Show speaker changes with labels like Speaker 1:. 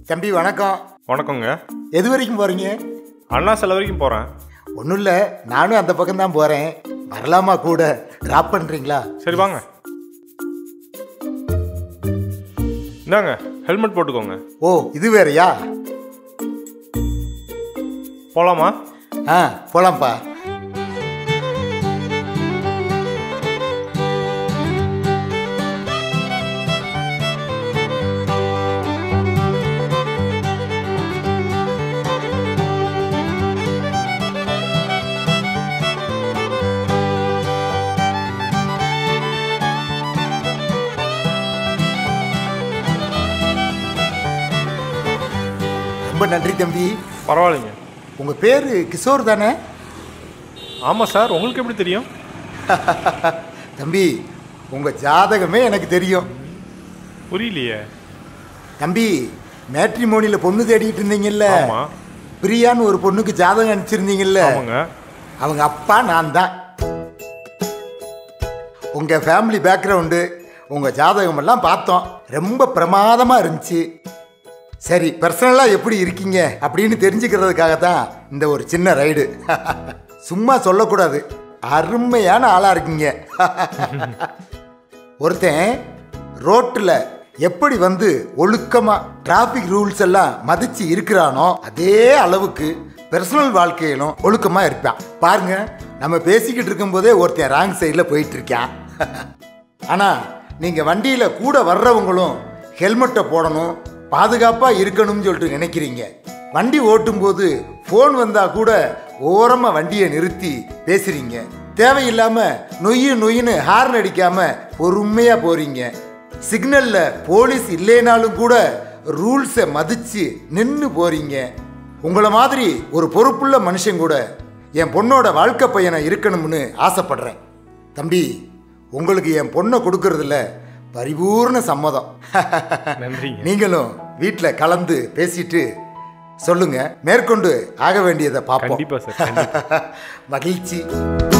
Speaker 1: தம்பி வணக்கம்
Speaker 2: வணக்கங்க
Speaker 1: எது வரைக்கும் போறீங்க
Speaker 2: அண்ணா சில வரைக்கும் போகிறேன்
Speaker 1: ஒன்றும் இல்லை நானும் அந்த பக்கம் தான் போகிறேன் வரலாமா கூட ட்ராப் பண்ணுறீங்களா
Speaker 2: சரி வாங்க இந்தாங்க ஹெல்மெட் போட்டுக்கோங்க
Speaker 1: ஓ இது வேறயா
Speaker 2: போகலாமா
Speaker 1: ஆ போலாம்ப்பா ரொம்ப நன்றி தம்பி
Speaker 2: பரவாயில்லைங்க
Speaker 1: உங்கள் பேர் கிஷோர் தானே
Speaker 2: ஆமாம் சார் உங்களுக்கு எப்படி தெரியும்
Speaker 1: தம்பி உங்கள் ஜாதகமே எனக்கு தெரியும்
Speaker 2: புரியலையே
Speaker 1: தம்பி மேட்ரிமோனியில் பொண்ணு தேடிட்டு இருந்தீங்கல்ல
Speaker 2: ஆமாம்
Speaker 1: பிரியான்னு ஒரு பொண்ணுக்கு ஜாதகம் அனுப்பிச்சிருந்தீங்கல்ல
Speaker 2: ஆமாங்க
Speaker 1: அவங்க அப்பா நான் தான் உங்கள் ஃபேமிலி பேக்ரவுண்டு உங்கள் ஜாதகம் எல்லாம் பார்த்தோம் ரொம்ப பிரமாதமாக இருந்துச்சு சரி பர்சனலாக எப்படி இருக்கீங்க அப்படின்னு தெரிஞ்சுக்கிறதுக்காக தான் இந்த ஒரு சின்ன ரைடு சும்மா சொல்லக்கூடாது அருமையான ஆளாக இருக்கீங்க ஒருத்தன் ரோட்டில் எப்படி வந்து ஒழுக்கமாக டிராஃபிக் ரூல்ஸ் எல்லாம் மதிச்சு இருக்கிறானோ அதே அளவுக்கு பர்சனல் வாழ்க்கையிலும் ஒழுக்கமாக இருப்பான் பாருங்க நம்ம பேசிக்கிட்டு இருக்கும்போதே ஒருத்தன் ராங் சைடில் போயிட்டு இருக்கான் ஆனால் நீங்கள் வண்டியில் கூட வர்றவங்களும் ஹெல்மெட்டை போடணும் பாதுகாப்பாக இருக்கணும்னு சொல்லிட்டு நினைக்கிறீங்க வண்டி ஓட்டும்போது ஃபோன் வந்தால் கூட ஓரமாக வண்டியை நிறுத்தி பேசுகிறீங்க தேவையில்லாமல் நொய்யு நொய்யுன்னு ஹார்ன் அடிக்காமல் பொறுமையாக போகிறீங்க சிக்னலில் போலீஸ் இல்லைனாலும் கூட ரூல்ஸை மதித்து நின்று போகிறீங்க உங்களை மாதிரி ஒரு பொறுப்புள்ள மனுஷன் கூட என் பொண்ணோட வாழ்க்கை பையனை இருக்கணும்னு ஆசைப்படுறேன் தம்பி உங்களுக்கு என் பொண்ணை கொடுக்கறதுல பரிபூர்ண சம்மதம்
Speaker 2: நன்றிங்க
Speaker 1: நீங்களும் வீட்டில் கலந்து பேசிட்டு சொல்லுங்க மேற்கொண்டு ஆக வேண்டியதை பார்ப்போம்
Speaker 2: கண்டிப்பாக சார் கண்டிப்பாக
Speaker 1: மகிழ்ச்சி